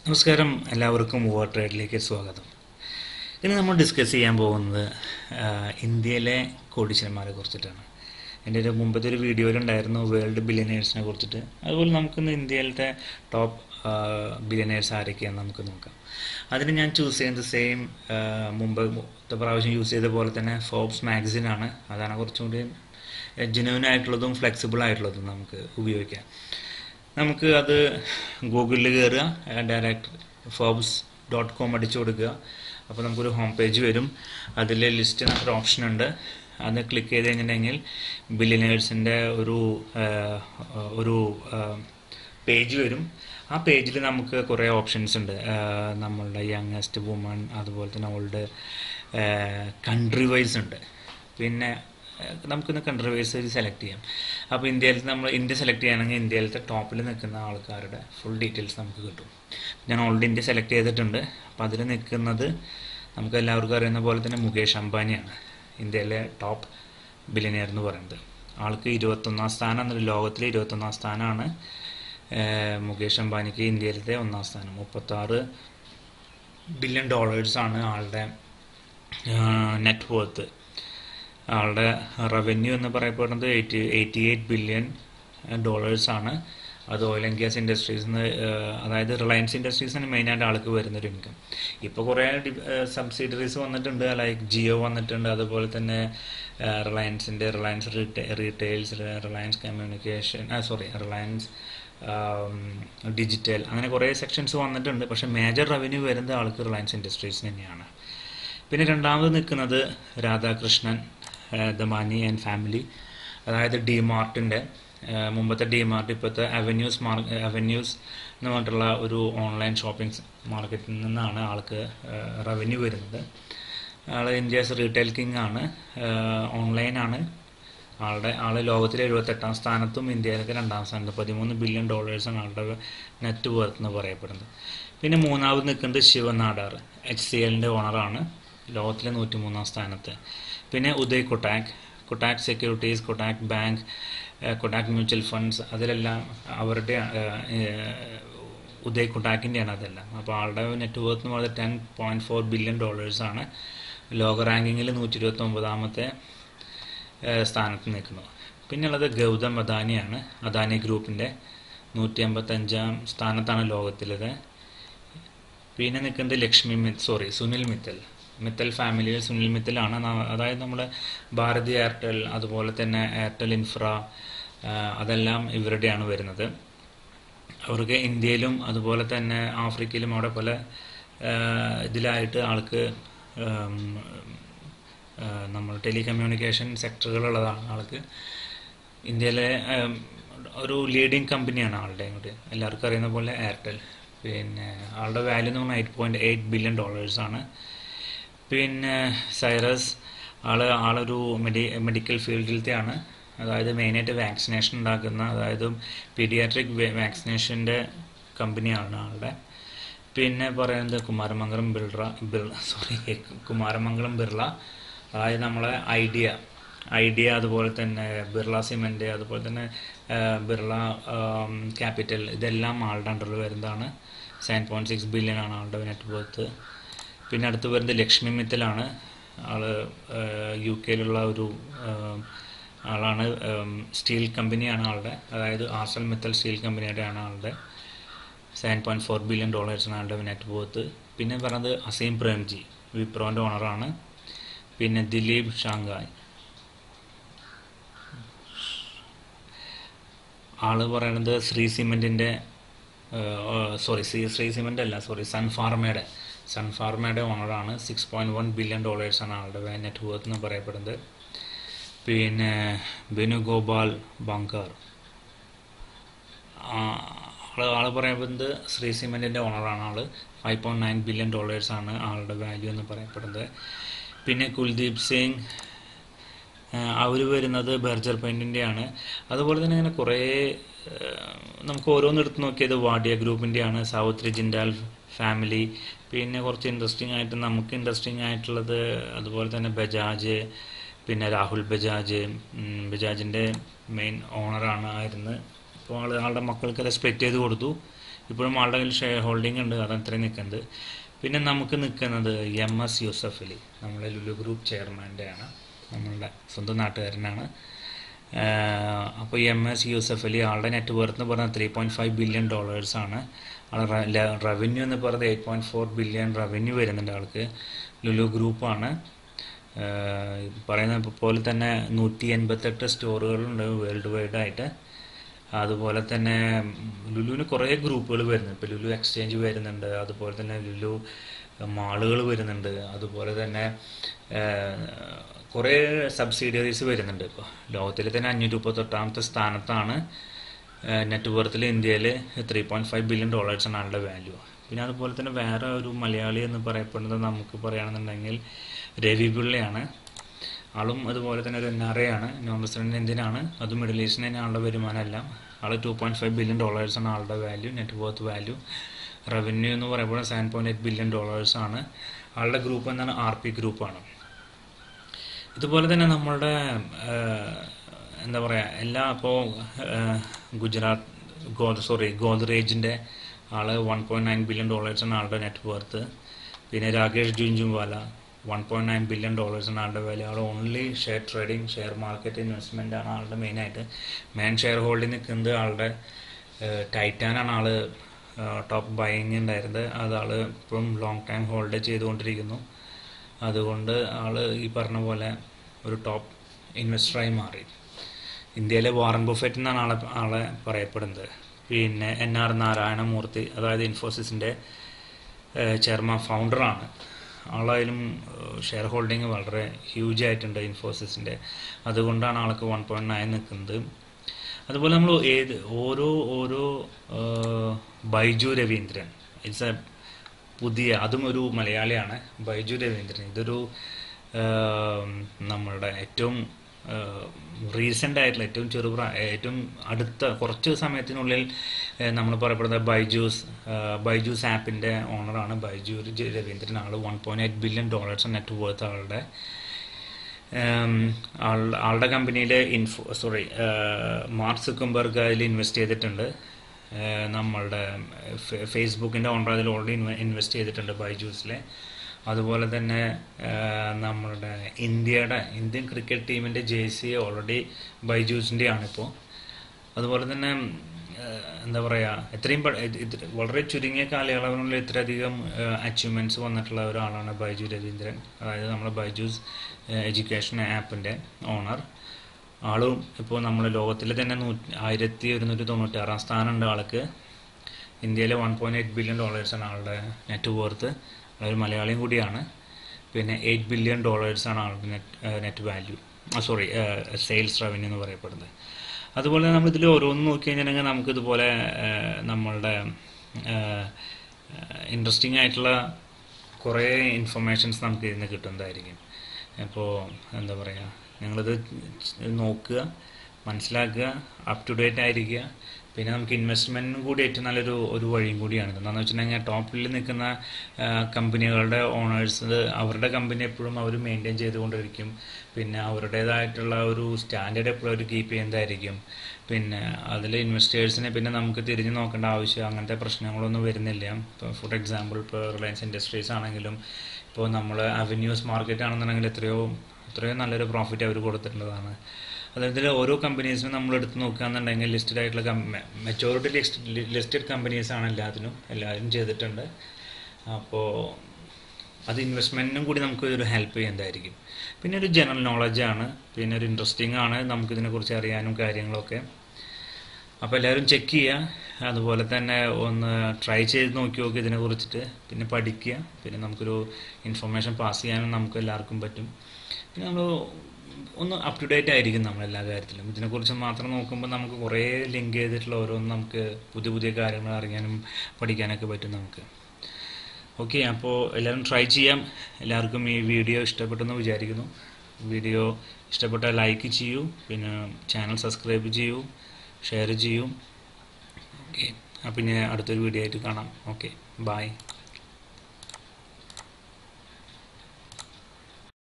നമസ്കാരം എല്ലാവർക്കും ഓവർ ട്രേഡിലേക്ക് സ്വാഗതം ഇന്ന് നമ്മൾ ഡിസ്കസ് ചെയ്യാൻ പോകുന്നത് ആ, ഇന്ത്യയിലെ കോടീശ്വരന്മാരെ കുറിച്ചിട്ടാണ് എൻ്റെ ഒരു മുമ്പത്തെ ഒരു വീഡിയോയിലുണ്ടായിരുന്നു വേൾഡ് ബില്യനേഴ്സിനെ കുറിച്ചിട്ട് അതുപോലെ നമുക്കിന്ന് ഇന്ത്യയിലത്തെ ടോപ്പ് ബില്യനേഴ്സ് ആരൊക്കെയാണെന്ന് നമുക്ക് നോക്കാം അതിന് ഞാൻ ചൂസ് ചെയ്യുന്നത് സെയിം മുമ്പ് മുമ്പത്തെ പ്രാവശ്യം യൂസ് ചെയ്ത പോലെ തന്നെ ഫോബ്സ് മാഗസിനാണ് അതാണ് കുറച്ചും കൂടി ജെനുവൻ ആയിട്ടുള്ളതും ഫ്ലെക്സിബിൾ ആയിട്ടുള്ളതും നമുക്ക് ഉപയോഗിക്കാം നമുക്ക് അത് ഗൂഗിളിൽ കയറുക ഡയറക്റ്റ് ഫോബ്സ് ഡോട്ട് കോം അടിച്ചു കൊടുക്കുക അപ്പോൾ നമുക്കൊരു ഹോം പേജ് വരും അതിൽ ലിസ്റ്റ് എന്നൊരു ഓപ്ഷൻ ഉണ്ട് അത് ക്ലിക്ക് ചെയ്ത് കഴിഞ്ഞിട്ടുണ്ടെങ്കിൽ ബില്യനേഴ്സിൻ്റെ ഒരു ആ, ഒരു പേജ് വരും ആ പേജിൽ നമുക്ക് കുറേ ഓപ്ഷൻസ് ഉണ്ട് ആ, നമ്മളുടെ യങ്ങസ്റ്റ് വുമൺ അതുപോലെ തന്നെ ഓൾഡ് കൺട്രി വൈസ് ഉണ്ട് പിന്നെ ഏഹ് നമുക്കിന്ന് കൺട്രി വൈസ് സെലക്ട് ചെയ്യാം അപ്പോൾ ഇന്ത്യയിൽ നമ്മൾ ഇന്ത്യ സെലക്ട് ചെയ്യുകയാണെങ്കിൽ ഇന്ത്യയിലത്തെ ടോപ്പിൽ നിൽക്കുന്ന ആൾക്കാരുടെ ഫുൾ ഡീറ്റെയിൽസ് നമുക്ക് കിട്ടും ഞാൻ ഓൾറെഡി ഇന്ത്യ സെലക്ട് ചെയ്തിട്ടുണ്ട് അപ്പോൾ അതിൽ നിൽക്കുന്നത് നമുക്ക് എല്ലാവർക്കും അറിയുന്ന പോലെ തന്നെ മുകേഷ് അംബാനിയാണ് ഇന്ത്യയിലെ ടോപ്പ് ബില്യനിയർ എന്ന് പറയുന്നത് ആൾക്ക് ഇരുപത്തൊന്നാം സ്ഥാനം എന്നൊരു ലോകത്തിലെ ഇരുപത്തൊന്നാം സ്ഥാനമാണ് ഏഹ് മുകേഷ് അംബാനിക്ക് ഇന്ത്യയിലത്തെ ഒന്നാം സ്ഥാനം മുപ്പത്താറ് ബില്യൺ ഡോളേഴ്സാണ് ആളുടെ നെറ്റ് വർത്ത് ആളുടെ റവന്യൂ എന്ന് പറയപ്പെടുന്നത് എയ്റ്റി എയ്റ്റി എയ്റ്റ് ബില്യൺ ഡോളേഴ്സാണ് അത് ഓയിൽ ആൻഡ് ഗ്യാസ് ഇൻഡസ്ട്രീസ് അതായത് റിലയൻസ് ഇൻഡസ്ട്രീസിന് മെയിനായിട്ട് ആൾക്ക് വരുന്നൊരു ഇൻകം ഇപ്പോൾ കുറേ സബ്സിഡറീസ് വന്നിട്ടുണ്ട് ലൈക്ക് ജിയോ വന്നിട്ടുണ്ട് അതുപോലെ തന്നെ റിലയൻസിൻ്റെ Reliance retails Reliance communication sorry Reliance digital അങ്ങനെ കുറേ സെക്ഷൻസ് വന്നിട്ടുണ്ട് പക്ഷേ മേജർ റവന്യൂ വരുന്നത് ആൾക്ക് റിലയൻസ് ഇൻഡസ്ട്രീസ് തന്നെയാണ് പിന്നെ രണ്ടാമത് നിൽക്കുന്നത് രാധാകൃഷ്ണൻ ദമാനി ആൻഡ് ഫാമിലി അതായത് ഡി മാർട്ടിൻ്റെ മുമ്പത്തെ ഡി മാർട്ട് ഇപ്പോഴത്തെ അവന്യൂസ് മാർക്ക് അവന്യൂസ് എന്ന് പറഞ്ഞിട്ടുള്ള ഒരു ഓൺലൈൻ ഷോപ്പിംഗ് മാർക്കറ്റിൽ നിന്നാണ് ആൾക്ക് റവന്യൂ വരുന്നത് ആൾ ഇന്ത്യസ് റീറ്റെയിൽ കിങ് ആണ് ഓൺലൈനാണ് ആളുടെ ആൾ ലോകത്തിലെ എഴുപത്തെട്ടാം സ്ഥാനത്തും ഇന്ത്യയിലേക്ക് രണ്ടാം സ്ഥാനത്ത് പതിമൂന്ന് ബില്യൺ ഡോളേഴ്സാണ് ആളുടെ നെറ്റ് വർത്ത് എന്ന് പറയപ്പെടുന്നത് പിന്നെ മൂന്നാമത് നിൽക്കുന്നത് ശിവനാടാർ എച്ച് സി എല്ലിൻ്റെ ഓണറാണ് ലോകത്തിലെ നൂറ്റി മൂന്നാം സ്ഥാനത്ത് പിന്നെ Uday Kotak Kotak securities Kotak bank Kotak mutual funds അതിലെല്ലാം അവരുടെ ഏഹ്, ഏഹ്, ഉദയ് കൊട്ടാക്കിൻ്റെയാണ് അതെല്ലാം അപ്പോൾ ആളുടെ നെറ്റ് വർത്ത് എന്ന് പറയുന്നത് ടെൻ പോയിൻറ്റ് ഫോർ ബില്യൺ ഡോളേഴ്സാണ് ലോക റാങ്കിങ്ങിൽ നൂറ്റി ഇരുപത്തി ഒമ്പതാമത്തെ ഏഹ് സ്ഥാനത്ത് നിൽക്കുന്നു പിന്നുള്ളത് ഗൗതം അദാനിയാണ് അദാനി ഗ്രൂപ്പിൻ്റെ നൂറ്റി അമ്പത്തഞ്ചാം സ്ഥാനത്താണ് ലോകത്തിലത് പിന്നെ നിൽക്കുന്നത് ലക്ഷ്മി മിത്ത് സോറി സുനിൽ മിത്തൽ മിത്തൽ ഫാമിലിയിൽ സുനിൽ മിത്തലാണ് ന- അതായത് നമ്മുടെ ഭാരതി എയർടെൽ അതുപോലെ തന്നെ എയർടെൽ ഇൻഫ്ര ആഹ് അതെല്ലാം ഇവരുടെയാണ് വരുന്നത് അവർക്ക് ഇന്ത്യയിലും അതുപോലെ തന്നെ ആഫ്രിക്കയിലും അവിടെ പല ആഹ് ഇതിലായിട്ട് ആൾക്ക് ആം, ആഹ് നമ്മൾ ടെലികമ്മ്യൂണിക്കേഷൻ സെക്ടറുകളുള്ളതാണ് ആൾക്ക് ഇന്ത്യയിലെ ആം, ഒരു ലീഡിങ് കമ്പനിയാണ് ആളുടെ ഇങ്ങോട്ട് എല്ലാവർക്കും അറിയുന്ന പോലെ എയർടെൽ പിന്നെ ആളുടെ വാല്യൂ എന്ന് പറഞ്ഞാൽ എയ്റ്റ് പോയിൻറ്റ് എയ്റ്റ് ബില്യൺ ഡോളേഴ്സാണ് പിന്നെ സൈറസ് ആള് ആളൊരു മെഡി മെഡിക്കൽ ഫീൽഡിലത്തെയാണ് അതായത് മെയിനായിട്ട് വാക്സിനേഷൻ ഉണ്ടാക്കുന്ന അതായത് പീഡിയാട്രിക് വാക്സിനേഷൻ്റെ കമ്പനിയാണ് ആളുടെ പിന്നെ പറയുന്നത് കുമാരമംഗലം ബിർള ബിർള സോറി കുമാരമംഗലം ബിർള അതായത് നമ്മളെ ഐഡിയ ഐഡിയ അതുപോലെ തന്നെ ബിർള സിമെൻറ്റ് അതുപോലെ തന്നെ ആ, ബിർള ക്യാപിറ്റൽ ഇതെല്ലാം ആളുടെ അണ്ടറിൽ വരുന്നതാണ് സെവൻ പോയിൻറ്റ് സിക്സ് ബില്യൺ ആണ് ആളുടെ നെറ്റ് വർത്ത് പിന്നെ അടുത്ത് വരുന്നത് ലക്ഷ്മി മിത്തലാണ് ആള് യു കെയിലുള്ള ഒരു ആ, ആളാണ് സ്റ്റീൽ കമ്പനിയാണ് ആളുടെ അതായത് ആർസൽ മിത്തൽ സ്റ്റീൽ കമ്പനിയുടെയാണ് ആളുടെ സെവൻ പോയിൻറ്റ് ഫോർ ബില്യൺ ഡോളേഴ്സാണ് ആളുടെ നെറ്റ് വർത്ത് പിന്നെ പറയുന്നത് അസീം പ്രേംജി വിപ്രോൻ്റെ ഓണറാണ് പിന്നെ ദിലീപ് ഷാങ്കായ് ആള് പറയുന്നത് ശ്രീ സിമെൻറ്റിൻ്റെ സോറി ശ്രീ ശ്രീ സിമെൻ്റ് അല്ല സോറി സൺ ഫാർമയുടെ സൺ ഫാർമയുടെ ഓണറാണ് സിക്സ് പോയിൻറ്റ് വൺ ബില്യൺ ഡോളേഴ്സാണ് ആളുടെ നെറ്റ് വർത്ത് എന്ന് പറയപ്പെടുന്നത് പിന്നെ വേണുഗോപാൽ ബങ്കർ ആള് ആള് പറയുന്നത് ശ്രീ സിമെൻറ്റിൻ്റെ ഓണറാണ് ആള് ഫൈവ് പോയിൻറ്റ് നയൻ ബില്യൺ ഡോളേഴ്സാണ് ആളുടെ വാല്യൂ എന്ന് പറയപ്പെടുന്നത് പിന്നെ കുൽദീപ് സിംഗ് അവർ വരുന്നത് ബർജർ പെയിൻറ്റിൻ്റെയാണ് അതുപോലെ തന്നെ ഇങ്ങനെ കുറേ ഏഹ്, നമുക്ക് ഓരോന്ന് എടുത്ത് നോക്കിയത് വാഡിയ ഗ്രൂപ്പിൻ്റെയാണ് സാവുത്രി ജിൻഡാൽ ഫാമിലി പിന്നെ കുറച്ച് ഇൻട്രസ്റ്റിംഗ് ആയിട്ട് നമുക്ക് ഇൻട്രസ്റ്റിംഗ് ആയിട്ടുള്ളത് അതുപോലെ തന്നെ ബജാജ് പിന്നെ രാഹുൽ ബജാജ് ഉം, ബജാജിൻ്റെ മെയിൻ ഓണറാണ് ആയിരുന്നു ഇപ്പോൾ ആൾ ആളുടെ മക്കൾക്കെല്ലാം സ്പ്ലിറ്റ് ചെയ്ത് കൊടുത്തു ഇപ്പോഴും ആളുടെ കയ്യിൽ ഷെയർ ഹോൾഡിംഗ് ഉണ്ട് അത് അത്രയും നിൽക്കുന്നത് പിന്നെ നമുക്ക് നിൽക്കുന്നത് എം എസ് യൂസഫ് അലി നമ്മളെ ലുലു ഗ്രൂപ്പ് ചെയർമാൻ്റെ ആണ് നമ്മളുടെ സ്വന്തം നാട്ടുകാരനാണ് അപ്പോൾ എം എസ് യൂസഫ് അലി ആളുടെ നെറ്റ് വർത്ത് എന്ന് പറഞ്ഞാൽ ത്രീ പോയിൻറ്റ് ഫൈവ് ബില്യൺ ഡോളേഴ്സാണ് ആളുടെ റവന്യൂ എന്ന് പറയുന്നത് eight point four billion revenue വരുന്നുണ്ട് ആൾക്ക് ലുലു ഗ്രൂപ്പാണ് പറയുന്ന പോലെ തന്നെ നൂറ്റി എൺപത്തെട്ട് സ്റ്റോറുകളുണ്ട് വേൾഡ് വൈഡ് ആയിട്ട് അതുപോലെ തന്നെ ലുലുവിന് കുറേ ഗ്രൂപ്പുകൾ വരുന്നുണ്ട് ഇപ്പോൾ ലുലു എക്സ്ചേഞ്ച് വരുന്നുണ്ട് അതുപോലെ തന്നെ ലുലു മാളുകൾ വരുന്നുണ്ട് അതുപോലെ തന്നെ കുറേ സബ്സിഡിയറീസ് വരുന്നുണ്ട് ഇപ്പോൾ ലോകത്തിൽ തന്നെ അഞ്ഞൂറ്റി മുപ്പത്തെട്ടാമത്തെ സ്ഥാനത്താണ് നെറ്റ് വർത്തിൽ ഇന്ത്യയിൽ ത്രീ പോയിൻറ്റ് ഫൈവ് ബില്യൺ ഡോളേഴ്സാണ് ആളുടെ വാല്യൂ പിന്നെ അതുപോലെ തന്നെ വേറെ ഒരു മലയാളി എന്ന് പറയപ്പെടുന്നത് നമുക്ക് പറയുകയാണെന്നുണ്ടെങ്കിൽ രവി പിള്ളയാണ് ആളും അതുപോലെ തന്നെ ഒരു എൻ ആർ എ ആണ് നോൺ റെസിഡൻറ്റ് ഇന്ത്യനാണ് അത് മിഡിൽ ഈസ്റ്റിന് തന്നെ ആളുടെ വരുമാനമല്ല ആൾ ടു പോയിൻറ്റ് ഫൈവ് ബില്യൺ ഡോളേഴ്സാണ് ആളുടെ value net worth value revenue എന്ന് പറയുമ്പോൾ സെവൻ പോയിൻറ്റ് എയ്റ്റ് ബില്യൺ ഡോളേഴ്സാണ് ആളുടെ ഗ്രൂപ്പ് എന്താണ് ആർ പി ഗ്രൂപ്പാണ് ഇതുപോലെ തന്നെ നമ്മളുടെ എന്താ പറയുക എല്ലാ ഇപ്പോൾ ഗുജറാത്ത് ഗോ സോറി ഗോദ്രേജിൻ്റെ ആള് വൺ പോയിൻറ്റ് നയൻ ബില്യൺ ഡോളേഴ്സാണ് ആളുടെ നെറ്റ് വർത്ത് പിന്നെ Rakesh Jhunjhunwala one point nine billion ഡോളേഴ്സാണ് ആളുടെ വില ആൾ only share trading share market investment ആണ് ആളുടെ മെയിനായിട്ട് മെയിൻ ഷെയർ ഹോൾഡിംഗ് നിൽക്കുന്നത് ആളുടെ ടൈറ്റാനാണ് ആൾ ടോപ്പ് ബൈയിങ് ഉണ്ടായിരുന്നത് അത് ആൾ ഇപ്പം ലോങ് ടൈം ഹോൾഡ് ചെയ്തുകൊണ്ടിരിക്കുന്നു അതുകൊണ്ട് ആൾ ഈ പറഞ്ഞ പോലെ ഒരു ടോപ്പ് ഇൻവെസ്റ്ററായി മാറി ഇന്ത്യയിലെ വാറൻ ബുഫറ്റ് എന്നാണ് ആളെ ആളെ പറയപ്പെടുന്നത് പിന്നെ എൻ ആർ നാരായണമൂർത്തി അതായത് ഇൻഫോസിസിൻ്റെ ചെയർമാൻ ഫൗണ്ടറാണ് ആളായാലും ഷെയർ ഹോൾഡിങ് വളരെ ഹ്യൂജ് ആയിട്ടുണ്ട് ഇൻഫോസിസിൻ്റെ അതുകൊണ്ടാണ് ആൾക്ക് വൺ പോയിൻറ്റ് നയൻ നിൽക്കുന്നത് അതുപോലെ നമ്മൾ ഏത് ഓരോ ഓരോ ബൈജു രവീന്ദ്രൻ ഇറ്റ്സ് എ പുതിയ അതും ഒരു മലയാളിയാണ് ബൈജു രവീന്ദ്രൻ ഇതൊരു നമ്മളുടെ ഏറ്റവും റീസെൻ്റ് ആയിട്ടുള്ള ഏറ്റവും ചെറുപ്രാ ഏറ്റവും അടുത്ത കുറച്ച് സമയത്തിനുള്ളിൽ നമ്മൾ പറയപ്പെടുന്ന ബൈജൂസ് ബൈജൂസ് ആപ്പിൻ്റെ ഓണറാണ് ബൈജു രവീന്ദ്രൻ ആൾ one point eight billion dollars net worth ആളുടെ ആളുടെ കമ്പനിയിൽ ഇൻഫോ സോറി മാർക്ക് സുക്കംബർഗ് അതിൽ ഇൻവെസ്റ്റ് ചെയ്തിട്ടുണ്ട് നമ്മളുടെ ഫേസ്ബുക്കിൻ്റെ ഓണർ അതിൽ ഓൾറെഡി ഇൻവെസ്റ്റ് ചെയ്തിട്ടുണ്ട് ബൈജൂസിലെ അതുപോലെ തന്നെ നമ്മളുടെ ഇന്ത്യയുടെ ഇന്ത്യൻ ക്രിക്കറ്റ് ടീമിൻ്റെ ജേഴ്സി ഓൾറെഡി ബൈജൂസിൻ്റെ ആണിപ്പോൾ അതുപോലെ തന്നെ എന്താ പറയുക എത്രയും വളരെ ചുരുങ്ങിയ കാലയളവിനുള്ളിൽ ഇത്രയധികം അച്ചീവ്മെൻറ്റ്സ് വന്നിട്ടുള്ള ഒരാളാണ് ബൈജു രവീന്ദ്രൻ അതായത് നമ്മുടെ ബൈജൂസ് എഡ്യൂക്കേഷൻ ആപ്പിൻ്റെ ഓണർ ആളും ഇപ്പോൾ നമ്മൾ ലോകത്തിൽ തന്നെ നൂ ആയിരത്തി ഒരുന്നൂറ്റി തൊണ്ണൂറ്റാറാം സ്ഥാനമുണ്ട് ആൾക്ക് ഇന്ത്യയിലെ വൺ പോയിൻറ്റ് എയ്റ്റ് ബില്യൺ ഡോളേഴ്സാണ് ആളുടെ നെറ്റ് വർത്ത് ഒരു മലയാളിയും കൂടിയാണ് പിന്നെ എയ്റ്റ് ബില്യൺ ഡോളേഴ്സാണ് ആളുടെ net net value sorry sales revenue എന്ന് പറയപ്പെടുന്നത് അതുപോലെ നമ്മൾ ഇതിൽ ഓരോന്ന് നോക്കി കഴിഞ്ഞിട്ടുണ്ടെങ്കിൽ നമുക്കിതുപോലെ നമ്മളുടെ ഇൻട്രസ്റ്റിംഗ് ആയിട്ടുള്ള കുറേ ഇൻഫർമേഷൻസ് നമുക്ക് ഇതിൽ നിന്ന് കിട്ടുന്നതായിരിക്കും അപ്പോൾ എന്താ പറയുക നിങ്ങളിത് നോക്കുക മനസ്സിലാക്കുക അപ് ടു ഡേറ്റ് ആയിരിക്കുക പിന്നെ നമുക്ക് ഇൻവെസ്റ്റ്മെൻറ്റിനും കൂടി ഏറ്റവും നല്ലൊരു ഒരു വഴിയും കൂടിയാണ് എന്താണെന്ന് വെച്ചിട്ടുണ്ടെങ്കിൽ ടോപ്പിൽ നിൽക്കുന്ന കമ്പനികളുടെ ഓണേഴ്സ് അവരുടെ കമ്പനി എപ്പോഴും അവർ മെയിൻറ്റെയിൻ ചെയ്തുകൊണ്ടിരിക്കും പിന്നെ അവരുടേതായിട്ടുള്ള ഒരു സ്റ്റാൻഡേർഡ് എപ്പോഴും അവർ കീപ്പ് ചെയ്യുന്നതായിരിക്കും പിന്നെ അതിൽ ഇൻവെസ്റ്റേഴ്സിനെ പിന്നെ നമുക്ക് തിരിഞ്ഞു നോക്കേണ്ട ആവശ്യം അങ്ങനത്തെ പ്രശ്നങ്ങളൊന്നും വരുന്നില്ല ഇപ്പോൾ ഫോർ എക്സാമ്പിൾ ഇപ്പോൾ റിലയൻസ് ഇൻഡസ്ട്രീസ് ആണെങ്കിലും ഇപ്പോൾ നമ്മൾ അവന്യൂസ് മാർക്കറ്റ് ആണെന്നുണ്ടെങ്കിൽ എത്രയോ എത്രയോ നല്ലൊരു പ്രോഫിറ്റ് അവർ കൊടുത്തിട്ടുള്ളതാണ് അതായത് ഓരോ കമ്പനീസിനും നമ്മൾ എടുത്ത് നോക്കുകയാണെന്നുണ്ടെങ്കിൽ ലിസ്റ്റഡ് ആയിട്ടുള്ള മെച്ചോറിറ്റി ലിസ്റ്റ് ലിസ്റ്റഡ് കമ്പനീസ് ആണ് എല്ലാത്തിനും എല്ലാവരും ചെയ്തിട്ടുണ്ട് അപ്പോൾ അത് ഇൻവെസ്റ്റ്മെൻറ്റിനും കൂടി നമുക്ക് ഒരു ഹെൽപ്പ് ചെയ്യുന്നതായിരിക്കും പിന്നെ ഒരു ജനറൽ നോളജാണ് പിന്നെ ഒരു ഇൻട്രസ്റ്റിംഗ് ആണ് നമുക്കിതിനെക്കുറിച്ച് അറിയാനും കാര്യങ്ങളൊക്കെ അപ്പോൾ എല്ലാവരും ചെക്ക് ചെയ്യുക അതുപോലെ തന്നെ ഒന്ന് ട്രൈ ചെയ്ത് നോക്കി നോക്കി ഇതിനെ കുറിച്ചിട്ട് പിന്നെ പഠിക്കുക പിന്നെ നമുക്കൊരു ഇൻഫർമേഷൻ പാസ് ചെയ്യാനും നമുക്ക് എല്ലാവർക്കും പറ്റും പിന്നെ നമ്മൾ ഒന്ന് അപ് ടു ഡേറ്റ് ആയിരിക്കും നമ്മൾ എല്ലാ കാര്യത്തിലും ഇതിനെക്കുറിച്ച് മാത്രം നോക്കുമ്പോൾ നമുക്ക് കുറേ ലിങ്ക് ചെയ്തിട്ടുള്ള ഓരോന്ന് നമുക്ക് പുതിയ പുതിയ കാര്യങ്ങൾ അറിയാനും പഠിക്കാനൊക്കെ പറ്റും നമുക്ക് ഓക്കെ അപ്പോൾ എല്ലാവരും ട്രൈ ചെയ്യാം എല്ലാവർക്കും ഈ വീഡിയോ ഇഷ്ടപ്പെട്ടെന്ന് വിചാരിക്കുന്നു വീഡിയോ ഇഷ്ടപ്പെട്ടാൽ ലൈക്ക് ചെയ്യൂ പിന്നെ ചാനൽ സബ്സ്ക്രൈബ് ചെയ്യൂ ഷെയർ ചെയ്യൂ ഓക്കെ അപ്പം ഇനി അടുത്തൊരു വീഡിയോ ആയിട്ട് കാണാം ഓക്കെ ബായ്